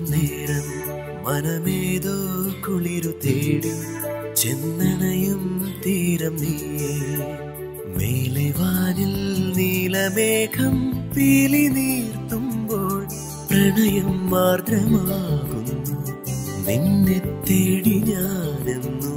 നേരം മനമേതോ കുളിരു തേടി ചെന്നണയും തീരം നീയേ മേലെ വാനിൽ നീലമേഘം പീലി നീർത്തുമ്പോൾ പ്രണയം മാർദ്രമാകുന്നു നിന്നെ തേടി ഞാനെന്നും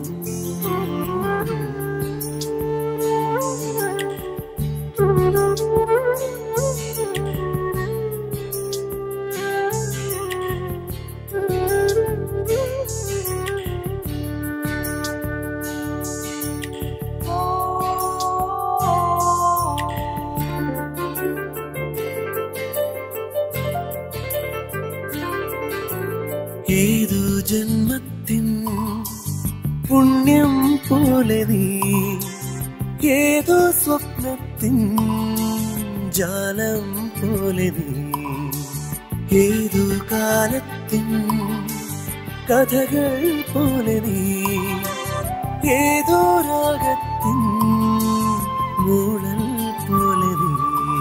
ഏതു ജന്മത്തിൻ പുണ്യം പോലെ നീ ഏതോ സ്വപ്നത്തിൻ ജാലം പോലെ നീ ഏതു കാലത്തിൻ കഥകൾ പോലെ നീ ഏതോ രാഗത്തിൻ മൂളൽ പോലെ നീ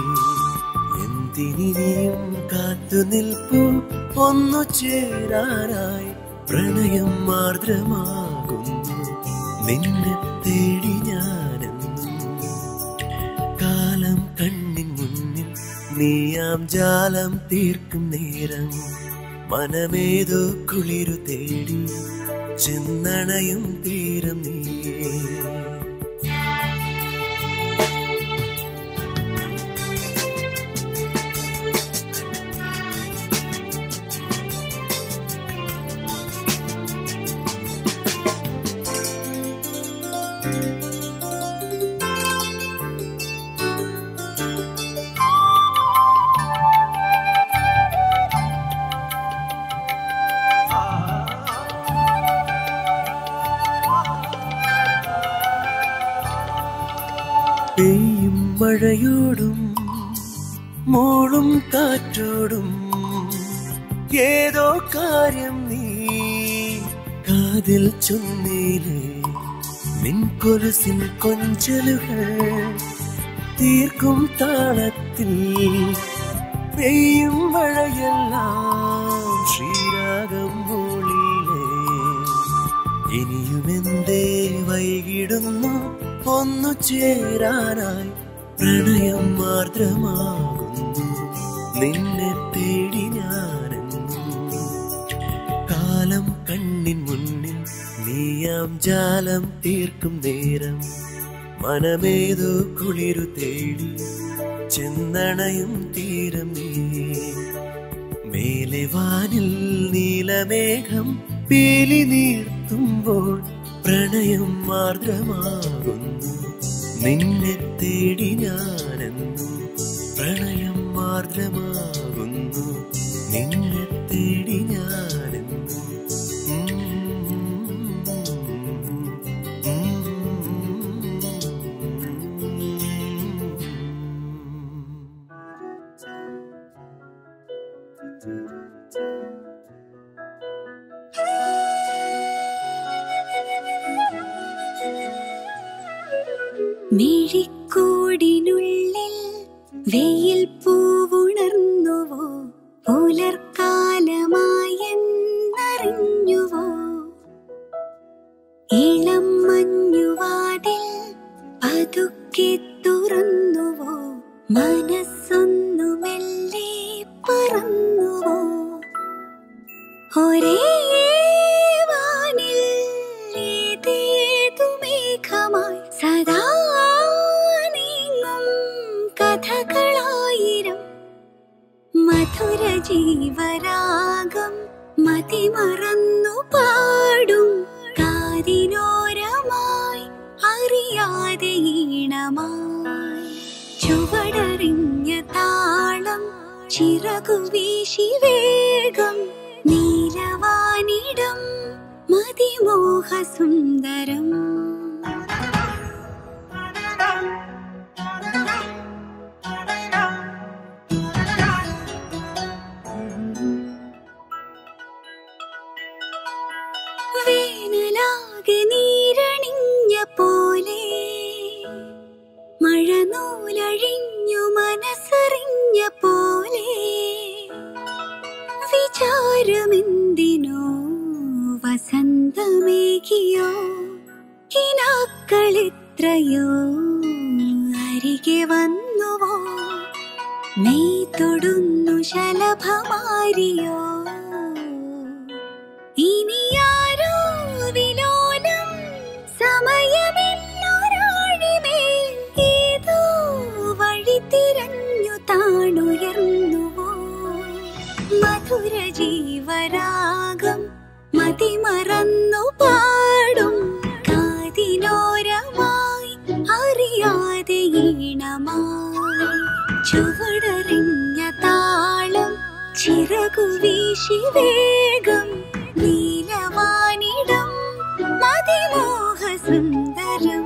എന്തിനിയും കാത്തു നിൽപ്പു ഒന്നു ചേരാനായി പ്രണയം മാർദ്രമാകുന്നു നിന്നെ തേടി ഞാനെന്നും കാലം കണ്ണിൻ മുന്നിൽ നീയാം ജാലം തീർക്കും നേരം മനമേതോ കുളിരു തേടി ചെന്നണയും തീരം നീയേ പെയ്യും മഴയോടും മോളും കാറ്റോടും ഏതോ കാര്യം നീ കാതിൽ ചൊന്നീലേ നിൻ കൊലുസിൻ കൊഞ്ചലുകൾ തീർക്കും താളത്തിൽ പെയ്യും മഴയെല്ലാം ശ്രീരാഗം മൂളിലേ ഇനിയുമെന്തേ വൈകിടുന്നു ഒന്നു ചേരാനായി പ്രണയം മാർദ്രമാകുന്നു നിന്നെ തേടി ഞാനെന്നും കാലം കണ്ണിൻ മുന്നിൽ നീയാം ജാലം തീർക്കും നേരം മനമേതോ കുളിരു തേടി ചെന്നണയും തീരം നീ മേലെ വാനിൽ നീലമേഘം പീലി നീർത്തുമ്പോൾ പ്രണയം മാർദ്രമാകുന്നു നിന്നെ തേടി ഞാനെന്നും പ്രണയം മാർദ്രമാകുന്നു നിന്നെ തേടി ഞാനെന്നും മിഴിക്കൂടിനുള്ളിൽ വെയിൽ പൂവുണർന്നുവോ പുലർക്കാലമായെന്നറിഞ്ഞുവോ ഇളം മഞ്ഞുവാതിൽ പതുക്കെ തുറന്നുവോ മനസ്സൊന്നു മെല്ലെ പറന്നുവോ ഒരേ വാനിൽ ഏതേതു മേഘമായി സദാ നീങ്ങും കഥകളായിരം മധുര ജീവരാഗം മതിമറന്നു പാടും കാതിനോരമായി അറിയാതെ ഈണമായി ചുവടറിഞ്ഞ താളം ചിറകു വീശി വേഗം നീലവാനിടം മതിമോഹ സുന്ദരം വേനലാകെ നീരണിഞ്ഞ പോലെ മഴനൂലഴിഞ്ഞു മനസ്സറിഞ്ഞ പോലെ വിചാര ഭാരമെന്തിനോ വസന്തമേകിയോ കിനാക്കളിത്രയോ അരികെ വന്നുവോ മെയ് തൊടുന്നു ശലഭമാരിയോ ഇനിയാരോ വിലോലം സമയമെന്നൊരാഴിമേൽ ഏതോ വഴി തിരഞ്ഞു താണുയർന്നുവോ മധുര ജീവരാഗം മതിമറന്നു പാടും കാതിനോരമായി അറിയാതെ ഈണമായി ചുവടറിഞ്ഞ താളം ചിറകു വീശി വേഗം നീലവാനിടം മതിമോഹ സുന്ദരം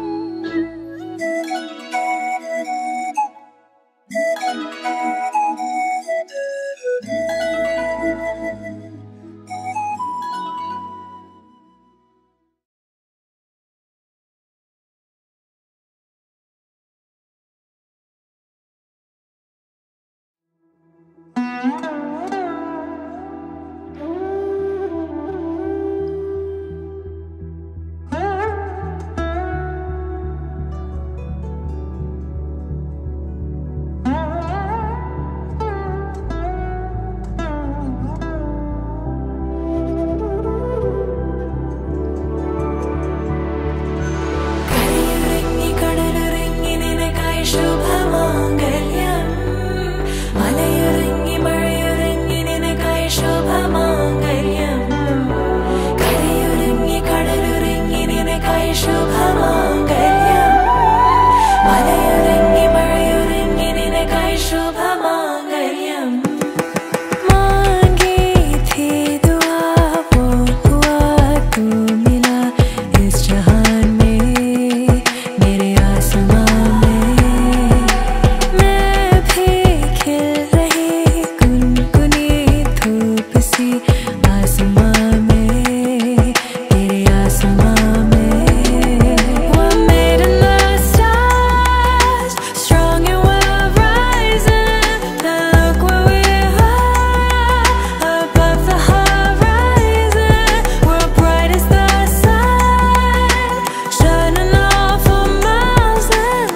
കരയിറങ്ങി കടലിറങ്ങി നിനക്കായി ശുഭമാംഗല്യം മലയിറങ്ങി മഴയിറങ്ങി നിനക്കായി ശുഭമാംഗല്യം കരയിറങ്ങി കടലിറങ്ങി നിനക്കായി ശുഭമാംഗല്യം മലയിറങ്ങി മഴയിറങ്ങി നിനക്കായി ശുഭമാംഗല്യം मांगी थी दुआ वो हुआ तू मिला इस जहान में मेरे आसमां में मैं भी खिल रही गुनगुनी धूप सी आसमां में तेरे आसमां में We're made in the stars, strong and we're rising. Look where we are, above the horizon. We're bright as the sun, shining off for miles and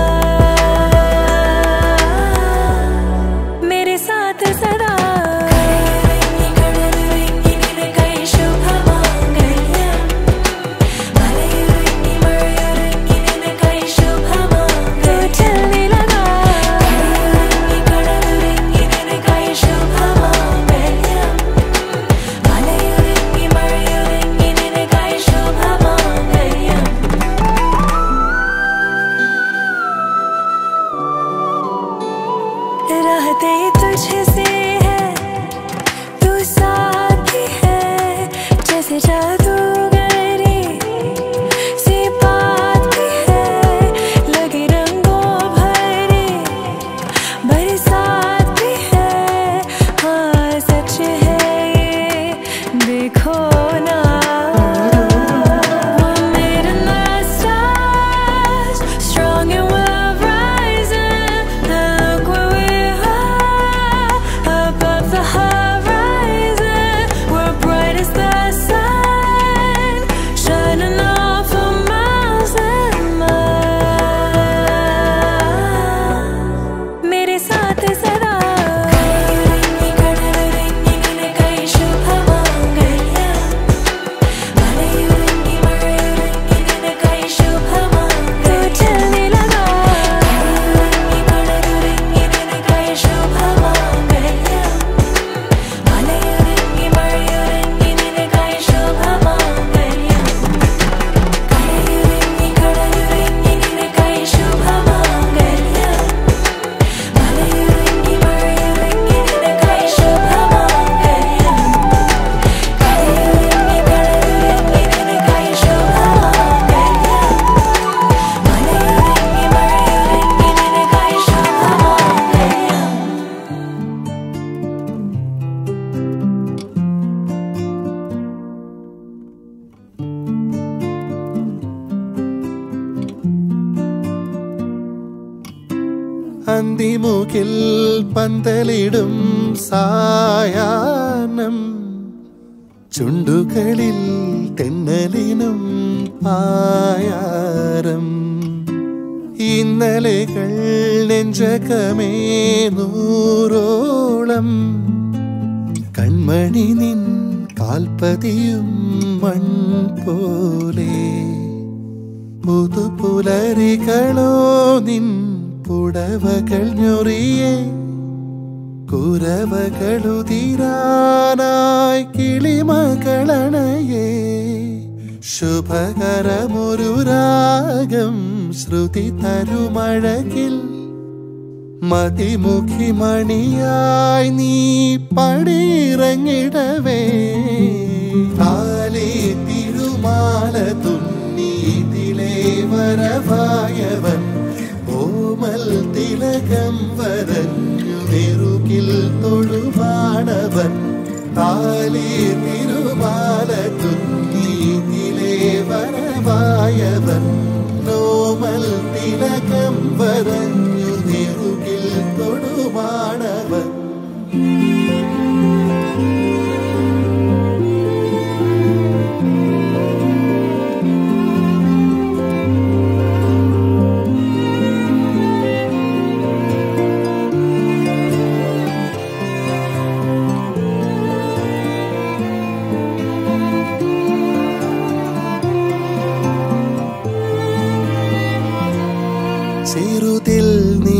miles. मेरे साथ सदा കടലിറങ്ങി കടലിറങ്ങി നിനക്കായി ശുഭമാംഗല്യം മലയിറങ്ങി മഴയിറങ്ങി നിനക്കായി ശുഭമാംഗല്യം കടലിറങ്ങി കടലിറങ്ങി നിനക്കായി ശുഭമാംഗല്യം മലയിറങ്ങി മഴയിറങ്ങി നിനക്കായി ശുഭമാംഗല്യം रहते तुझसे है तू साथी है जैसे जादूगरी सी बात भी है लगे रंगों भरी बरसात भी है हाँ सच है ये देखो ना We're made in the stars, strong and we're rising. Look where we are, above the horizon. We're bright as the sun, shining off for miles and miles. मेरे साथ सदा കടലിറങ്ങി കടലിറങ്ങി നിനക്കായി ശുഭമാംഗല്യം മലയിറങ്ങി മഴയിറങ്ങി നിനക്കായി ശുഭമാംഗല്യം കടലിറങ്ങി കടലിറങ്ങി നിനക്കായി ശുഭമാംഗല്യം മലയിറങ്ങി മഴയിറങ്ങി നിനക്കായി ശുഭമാംഗല്യം കടലിറങ്ങി കടലിറങ്ങി നിനക്കായി ശുഭമാംഗല്യം മലയിറങ്ങി മഴയിറങ്ങി നിനക്കായി ശുഭമാംഗല്യം കടലിറങ്ങി കടലിറങ്ങി നിനക്കായി ശുഭമാംഗല്യം മലയിറങ്ങി മഴയിറങ്ങി നിനക്കായി ശുഭമാംഗല്യം അന്തിമുകിൽ പന്തലിടും സായാഹ്നം ചുണ്ടുകളിൽ തെന്നലിനും പായാരം ഇന്നലെകൾ നെഞ്ചകമേ നൂറോളം കൺമണി നിൻ കാൽപ്പതിയും മൺ പോലെ പുതുപുലരികളോ നിൻ പുടവകൾ ഞൊറിയേ കുരവകളുതിരാനായി കിളിമകളണയേ ശുഭകരമൊരു രാഗം ശ്രുതി തരുമഴകിൽ മതിമുഖി മണിയായി നീ പടിയിറങ്ങിടവേ താലേ തിരുമാല തുന്നീതിലേ വരവായവൻ ഓമൽ തിലകം വരഞ്ഞു നെറുകിൽ തൊഴുമാണവൻ താലേ തിരുമാല തുന്നീതിലേ വരവായവൻ നോമൽ തിലകം വരഞ്ഞു നെറുകിൽ തൊടുമാണവൻ ചെറുതിൽ നീ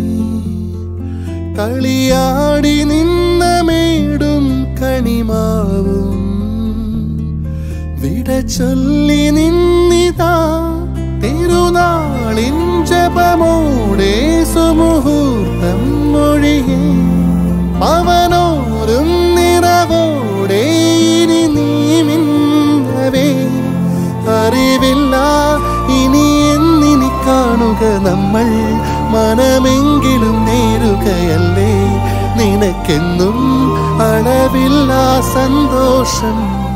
കളിയാടി നിന്ന മേടും കണിമാവും വിട ചൊല്ലി നിന്നിതാ തിരുനാളിൻ ജപമോടെ സുമുഹൂർത്തം മൊഴിയേ അവനോരും നിറവോടെ ഇനി നീ മിന്നവേ അറിവില്ല ഇനി എന്നിനി കാണുക നമ്മൾ മനമെങ്കിലും നേരുകയല്ലേ നിനക്കെന്നും അളവില്ല സന്തോഷം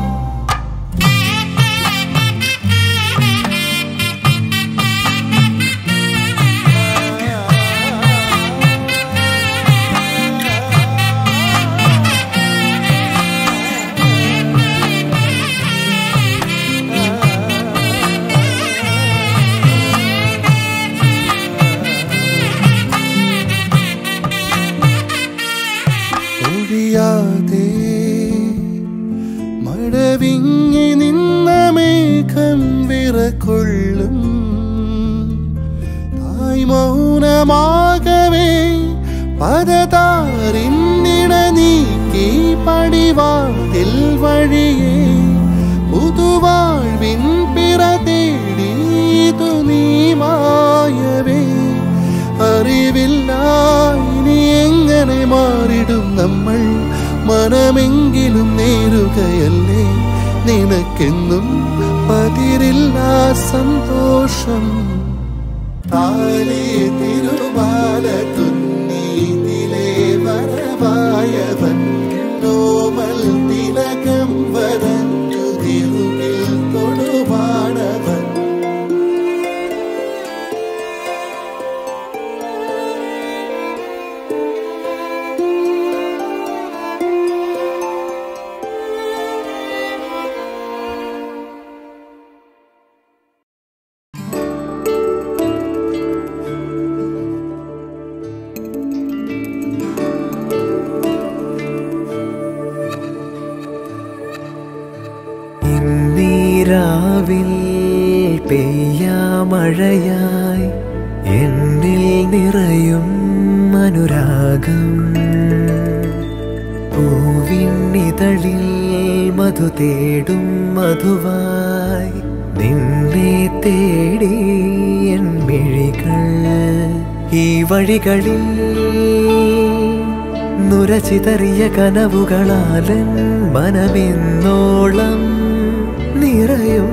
ഒഴിയാതെ മഴവിങ്ങി നിന്ന മേഘം വിറകൊള്ളും തായ് മൗനമാകവേ പദതാറിന്നിട നീക്കി പടിവാതിൽ വഴിയേ പുതുവാഴ്വിൻ പിറ തേടിയതു നീ മായവേ അറിവില്ല ഇനി എങ്ങനെ മാറിടും നമ്മൾ മനമെങ്കിലും നേരുകയല്ലേ നിനക്കെന്നും പതിരില്ല സന്തോഷം താലേ തിരുമാല തുന്നീതിലേ വരവായവൻ നോമൽ തിലകം വരഞ്ഞു തിരുകിൽ തൊടുമാണവൻ നീരാവിൽ പെയ്യാമഴയായി എന്നിൽ നിറയും അനുരാഗം പൂവിന്നിതളിൽ മധു തേടും മധുവായി നിന്നെ തേടി എൻ മിഴികൾ ഈ വഴികളിൽ നുരചിതറിയ കനവുകളാലൻ മനമെന്നോളം നിറയും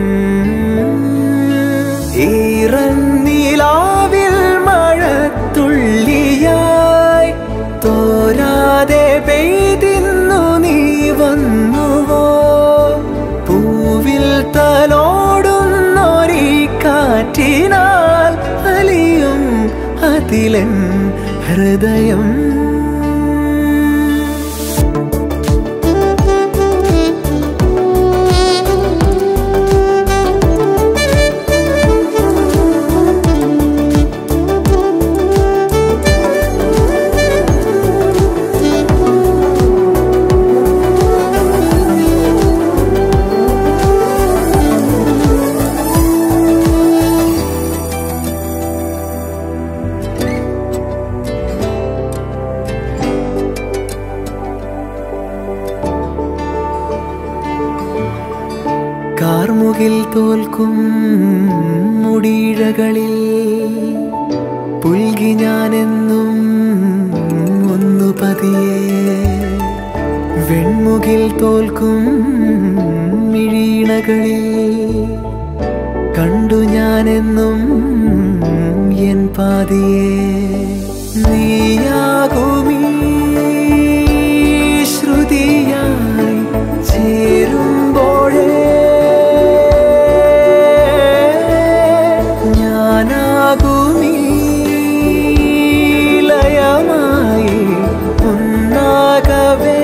ഈറന്നീലാവിൽ മഴത്തുള്ളിയായി തോരാതെ പെയ്തിന്നു നീ വന്നുവോ പൂവിൽ തലോടുന്നൊരീ കാറ്റിനാൽ അലിയും അതിലൻ ഹൃദയം കാർമുകിൽ തോൽക്കും മുടിയിഴകളിൽ പുൽകി ഞാനെന്നും ഒന്നു പതിയെ വെൺമുകിൽ തോൽക്കും മിഴീണകളിൽ കണ്ടു ഞാനെന്നും എൻ പാതിയെ നീയാകുമീ ശ്രുതിയായി ചേരുമ്പോഴേ ഞാനാകുമീ ലയമായി ഒന്നാകവേ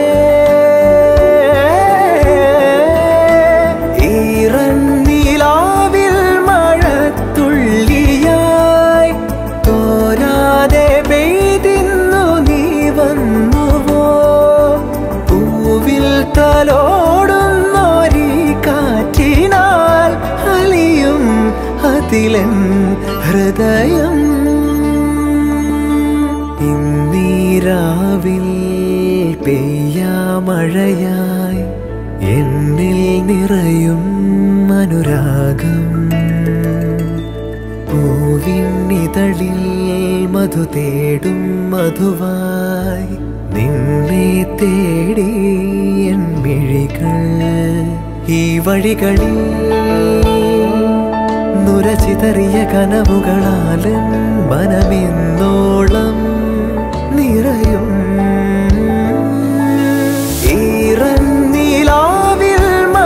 ഈറന്നിലാവിൽ മഴത്തുള്ളിയായി തോരാതെ പെയ്തിന്നു നീ വന്നുവോ പൂവിൽ തലോടുന്നൊരീ കാറ്റിനാൽ അലിയും അതിലൻ ഹൃദയം ഇന്നീരാവിൽ പെയ്യാമഴയായി എന്നിൽ നിറയും അനുരാഗം പൂവിന്നിതളിൽ മധു തേടും മധുവായി നിന്നെ തേടി എൻ മിഴികൾ ഈ വഴികളിൽ നുരചിതറിയ കനവുകളാലൻ മനമെന്നോളം നിറയും ഈറന്നിലാവിൽ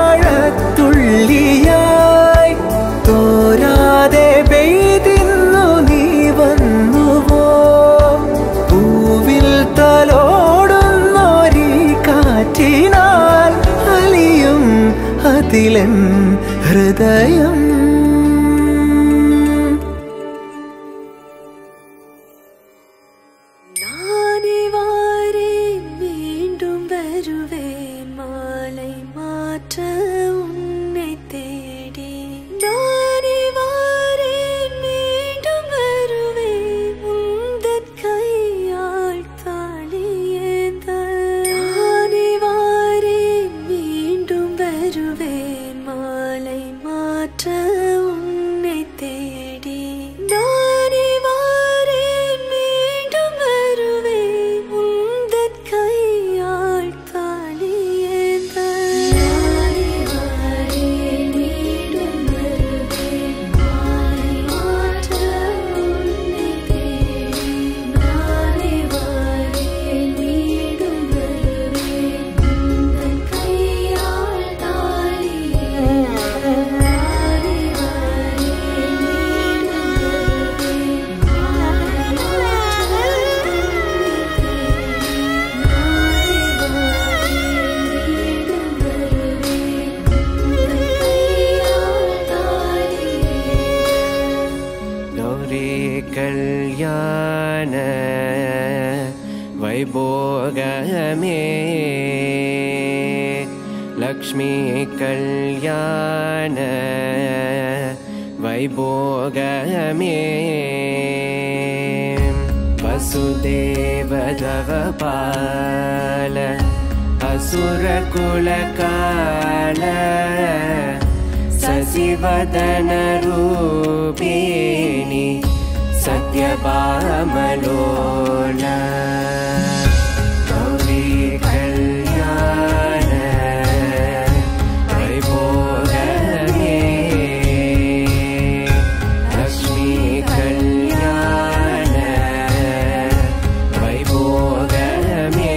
മഴത്തുള്ളിയായി തോരാതെ പെയ്തിന്നു നീ വന്നുവോ പൂവിൽ തലോടുന്നൊരീ കാറ്റിനാൽ അലിയും അതിലൻ ഹൃദയം நானே வாரேன் மீண்டும் வருவேன் மாலை மாற்ற உன்னை தேடி நானே வாரேன் மீண்டும் வருவேன் உந்தன் கையால் தாளியேந்த நானே வாரேன் மீண்டும் வருவேன் மாலை மாற்ற உன்னை தேடி நானே வாரேன் மீண்டும் வருவேன் உந்தன் கையால் தாளியேந்த நானே வாரேன் மீண்டும் வருவேன் மாலை மாற்ற உன்னை தேடி நானே வாரேன் மீண்டும் வருவேன் உந்தன் கையால் தாளியேந்த நானே வாரேன் மீண்டும் வருவேன் மாலை மாற்ற ഗൗരി കല്യാണ വൈഭോഗമേ ലക്ഷ്മി കല്യാണ വൈഭോഗമേ വസുദേവദവ പാല അസുരകുലകാല ससिवदनरूपिणि सत्यभामलोल गौरी कल्याण वैभोगमे लक्ष्मी कल्याण वैभोगमे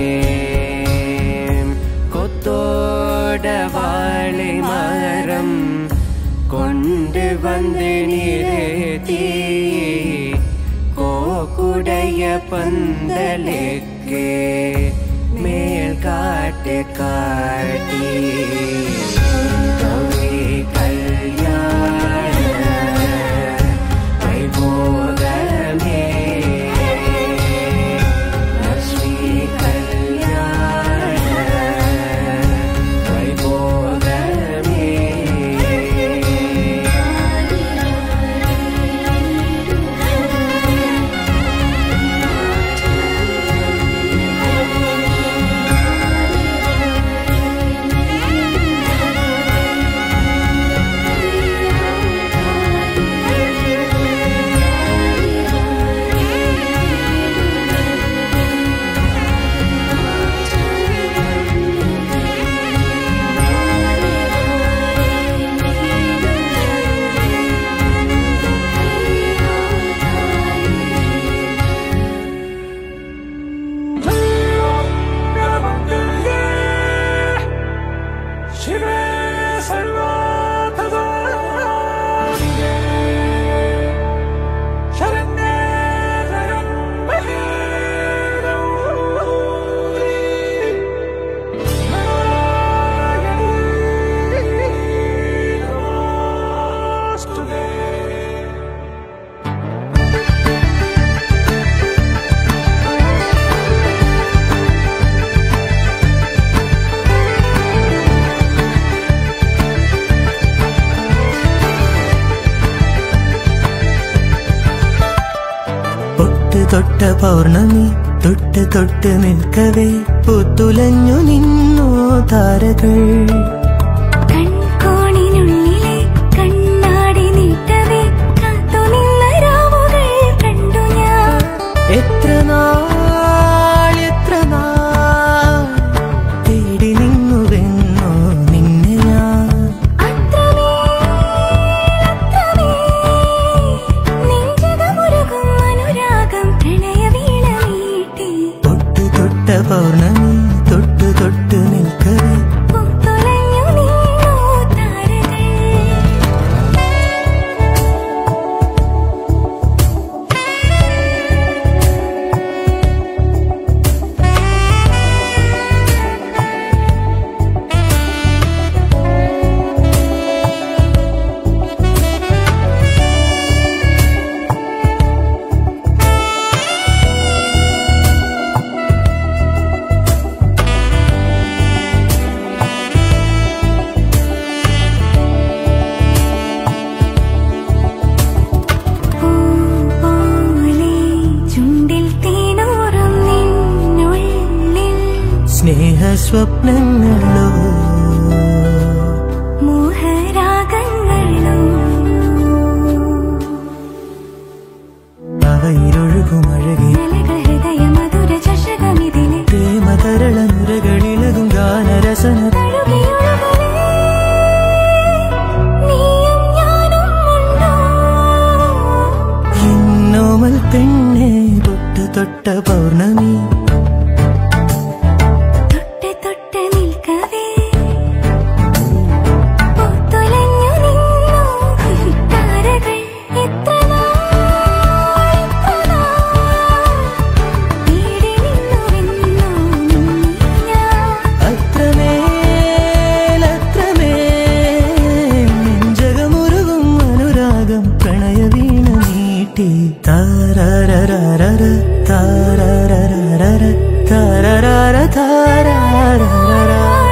கொத்தோடவாழை மரம் கொண்டு வந்து நிறுத்தி கோக்குடைய பந்தலுக்கு மேல் காட்டு காட்டி கௌரி கல்யாண வைபோகமே லக்ஷ்மி கல்யாண வைபோகமே Thank you. ശിവേ സർവാധതാരികേ ശരണ്യേ ത്രയംബകേ ഗൗരി നാരായണീ നമോസ്തുതേ പൊട്ട് തൊട്ട പൗർണമി തൊട്ട് തൊട്ട് നിൽക്കവേ പുത്തുലഞ്ഞു നിന്നു താരകൾ കൺകോണിനുള്ളിലെ കണ്ണാടി നീട്ടവേ കാത്തുനിന്ന രാവുകൾ കണ്ടു ഞാൻ എത്ര നാൾ എത്ര നാൾ തേടി നിന്നുവെന്നോ നിന്നെ ഞാൻ അത്രമേൽ അത്രമേൽ നെഞ്ചകമുരുകും അനുരാഗം പ്രണയവീണ മീട്ടി പൊട്ട് തൊട്ട പൗർണമി തൊട്ട് തൊട്ട് നിൽക്കവേ പൂത്തുലഞ്ഞു നിന്നു താരകൾ പൂപോലെ ചുണ്ടിൽ തേനൂറും നിന്നുള്ളിൽ സ്നേഹ സ്വപ്നങ്ങളോ മോഹരാഗങ്ങളും അവയിലൊഴുകും അഴകി നലകൾ ഹൃദയ മധുര ചഷകമിതിലെ പ്രേമതരള നുരകളിലകും ഗാനരസന തഴുകിയൊഴുകലേ നീയും ഞാനും ഉണ്ടോ എന്നോമൽ പെണ്ണെ പൊട്ട് തൊട്ട പൗർണമി തൊട്ട് തൊട്ട് നിൽക്കവേ പൂത്തുലഞ്ഞു നിന്നു താരകൾ എത്ര നാൾ എത്ര നാൾ തേടി നിന്നുവെന്നോ നിന്നെ ഞാൻ അത്രമേൽ അത്രമേൽ നെഞ്ചകമുരുകും അനുരാഗം പ്രണയവീണ നീട്ടി താരരരര താരരരര താരരര താരരര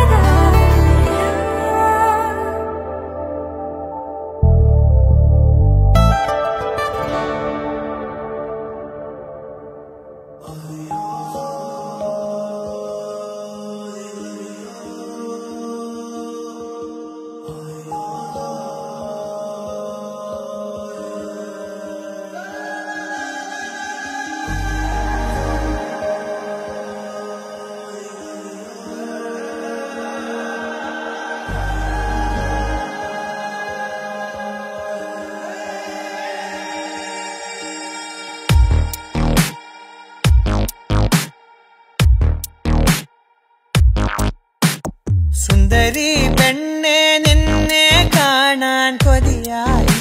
സുന്ദരി പെണ്ണെ നിന്നെ കാണാൻ കൊതിയായി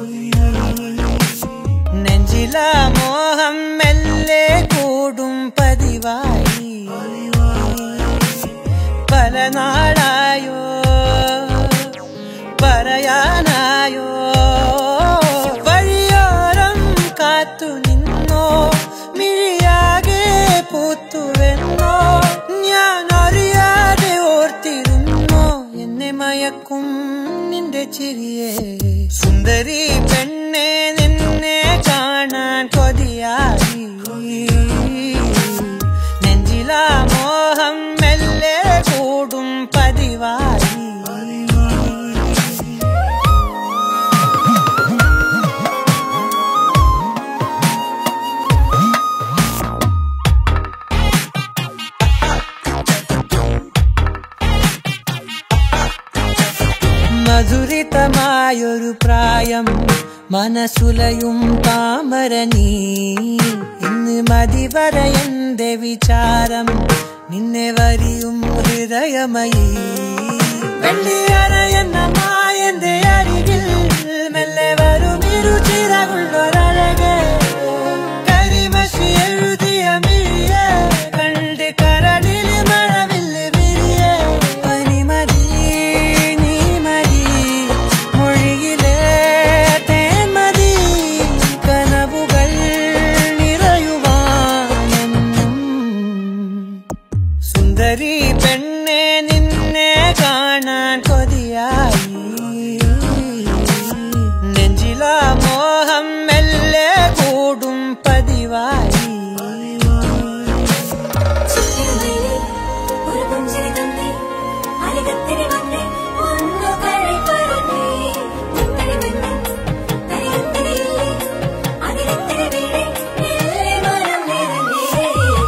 നെഞ്ചില മോഹം മെല്ലെ കൂടും പതിവായി പല നാളായോ പറയാനായോ വഴിയോരം കാത്തു നിന്നോ മിഴിയാകെ പൂത്തുവെന്നോ ഞാൻ അറിയാതെ ഓർത്തിരുന്നോ എന്നെ മയക്കും നിന്റെ ചിരിയെ സുന്ദരി പെണ്ണെ നിന്നെ കാണാൻ കൊതിയായി നെഞ്ചിലാ മോഹം മെല്ലെ കൂടും പതിവായി മധുരിതമായൊരു പ്രായം മനസ്സുലയും താമര നീ ഇന്ന് മതിവര എന്റെ വിചാരം നിന്നെ വരിയും ഹൃദയമയി വെള്ളിയറ എന്ന മായന്റെ അരികിൽ മെല്ലെ വരും ഇരുചിറകുള്ളൊരഴകെ കരിമഷി എഴുതിയ മിഴിയെ കണ്ട് കരളിൽ മഴവില്ല് വിരിയെ പനിമതി നീ മതി മൊഴിയിലെ തേന്മതി കനവുകൾ നിറയുവാനെന്നും സുന്ദരി പെണ്ണെ നിന്നെ കാണാൻ കൊതിയായി നെഞ്ചില മോഹം മെല്ലെ കൂടും പതിവായി ചിരിയിലെ ഒരു പുഞ്ചിരി തന്നേ അരികത്തിരി വന്നേ ഒന്നു കഴി പറഞ്ഞേ മുത്തരി വന്നേ തരികത്തിരിയില്ലേ അതിരത്തിരി വീഴേ മെല്ലെ മനം നിറഞ്ഞേ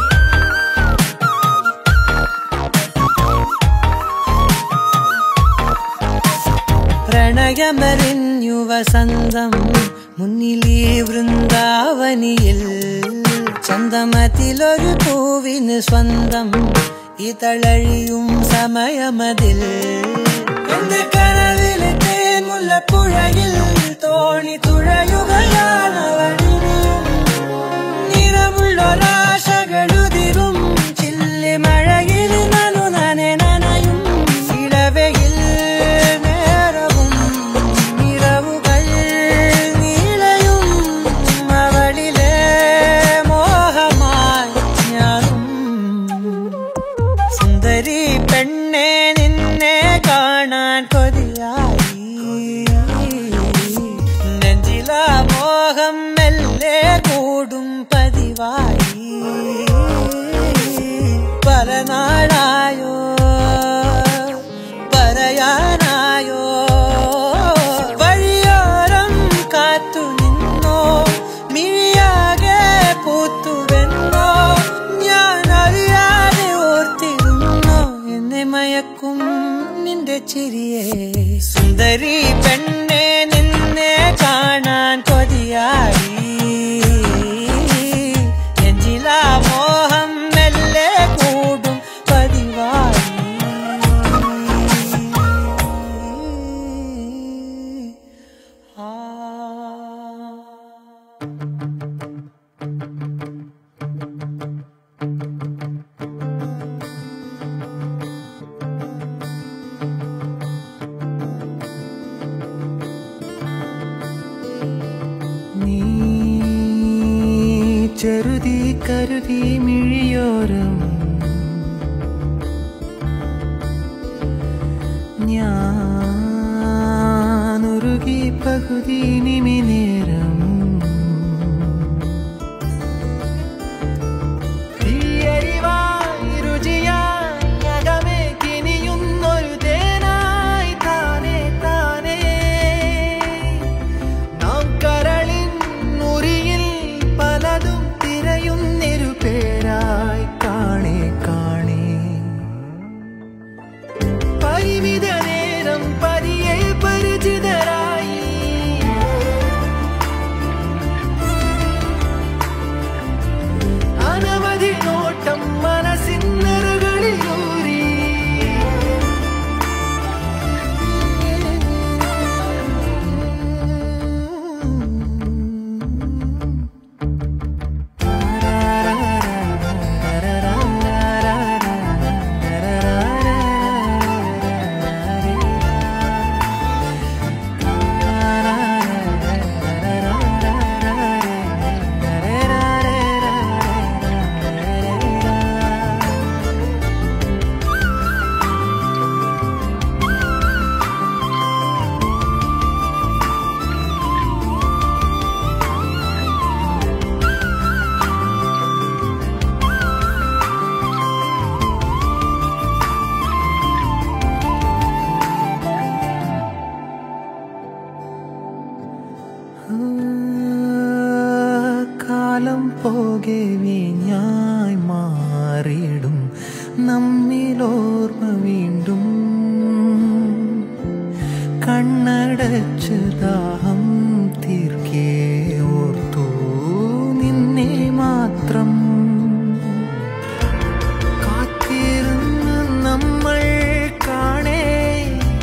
പ്രണയമറിഞ്ഞു വസന്തം മുന്നിലീ വൃന്ദാവനിയിൽ ചന്തമതിലൊരു പൂവിന് സ്വന്തം ഇതളഴിയും സമയമതിൽ എന്റെ കനവിലെ തേൻമുല്ലപ്പുഴയിൽ തോണി തുഴയുകയാണവളിനിയും നിറമുള്ളൊരാശകളുതിരും ചില്ലി മഴയിൽ നനു നനെ നനയും ഇടവയിൽ നേരവും നിറവുകൾ നീളയും അവളിലെ മോഹമായി ഞാനും സുന്ദരി പെണ്ണെ നിന്നെ കാണാൻ കൊതിയായി നെഞ്ചില മോഹം മെല്ലെ കൂടും പതിവായി പല നാളായോ പറയാനായോ വഴിയോരം കാത്തു നിന്നോ മിഴിയാകെ പൂത്തുവെന്നോ ഞാൻ അറിയാതെ ഓർത്തിരുന്നോ എന്നെ മയക്കും നിന്റെ ചിരിയെ സുന്ദരി പെണ്ണെ നിന്നെ കാണാൻ കൊതിയായി നെഞ്ചില മോഹം മെല്ലെ കൂടും പതിവായി ആ നീ ചെറുതി കരുതി മിഴിയോരം ഞാനുരുകി പകുതി നിമിനേരം തീയരിവായി രുചിയായി അകമേ കിനിയുന്നൊരു തേനായി താനേ താനേ നാം കരളിൻ മുറിയിൽ പലതും തിരയുന്നിരു പേരായി കാണേ കാണേ പരിമിത നേരം പരിയെ പരിചിതരായി അനവധി നോട്ടം മനസ്സിന്നറുകളിലൂരി കാലം പോകെ വീഞ്ഞായി മാറിയിടും നമ്മിലോർമ്മ വീണ്ടും കണ്ണടച്ച് ദാഹം തീർക്കേ ഓർത്തു നിന്നെ മാത്രം കാത്തിരുന്ന് നമ്മൾ കാണേ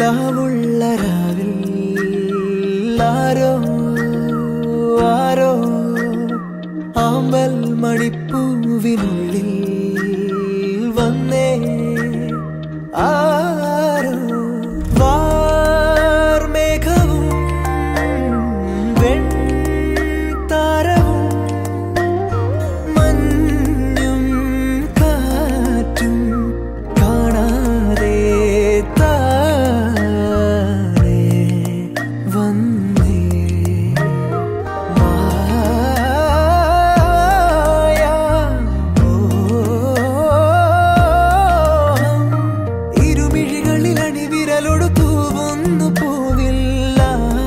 നിലാവുള്ള രാവിൽ ആരോ ആരോ ആമ്പൽ മണിപ്പൂവിനുള്ളിൽ വന്നേ ആരോ വാർമേഘവും വെൺതാരവും മഞ്ഞും കാറ്റും കാണാതെ താനേ വന്നേ മായാമോഹം ഇരുമിഴികളിൽ അണിവിരലൊടു തൂവുന്നു പൂവില്ല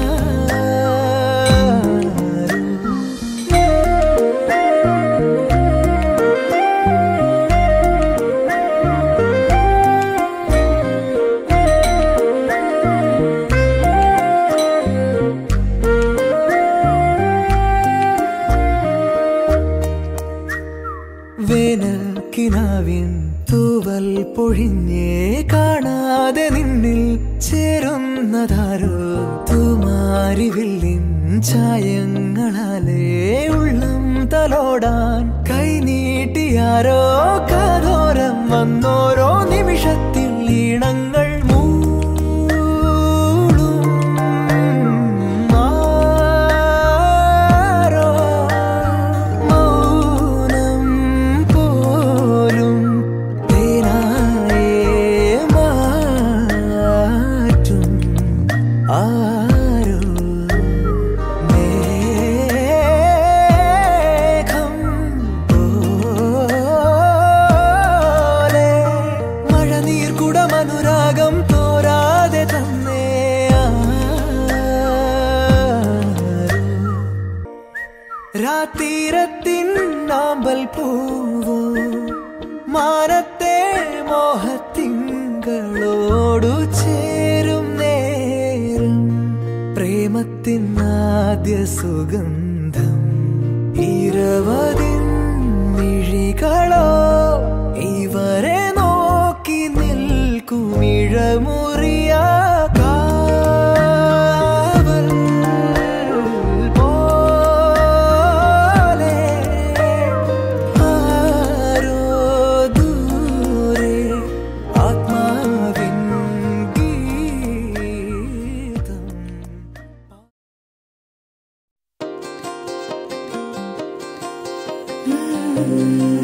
വേനൽ കിനാവിൻ തൂവൽ പൊഴിഞ്ഞേ കാണാതെ നിന്നിൽ ചേരുന്നതാരോ തൂമാരിവില്ലിൻ ചായങ്ങളാലേ ഉള്ളം തലോടാൻ കൈനീട്ടിയാരോ കാതോരം വന്നോരോ നിമിഷത്തിൽ ഈണങ്ങൾ മൂളും ആരോ മൗനം പോലും തേനായേ മാറ്റും ആരോ മേഘം പോലെ മഴനീർ കുടമനുരാഗം തോരാതെ തന്നേ ആരോ രാത്തീരത്തിൻ നാമ്പൽ പൂവോ മാനത്തെ മോഹത്തിങ്കളോടു ചേരും നേരം പ്രേമത്തിൻ ആദ്യ സുഗന്ധം ഇരുപതിൻ മിഴികളോ ഇവരെ നോക്കി നിൽക്കുമിഴമുറിയ കാവൽ പോലെ ആരോ ദൂരെ ആത്മാവിൻ ഗീതം Mm-hmm.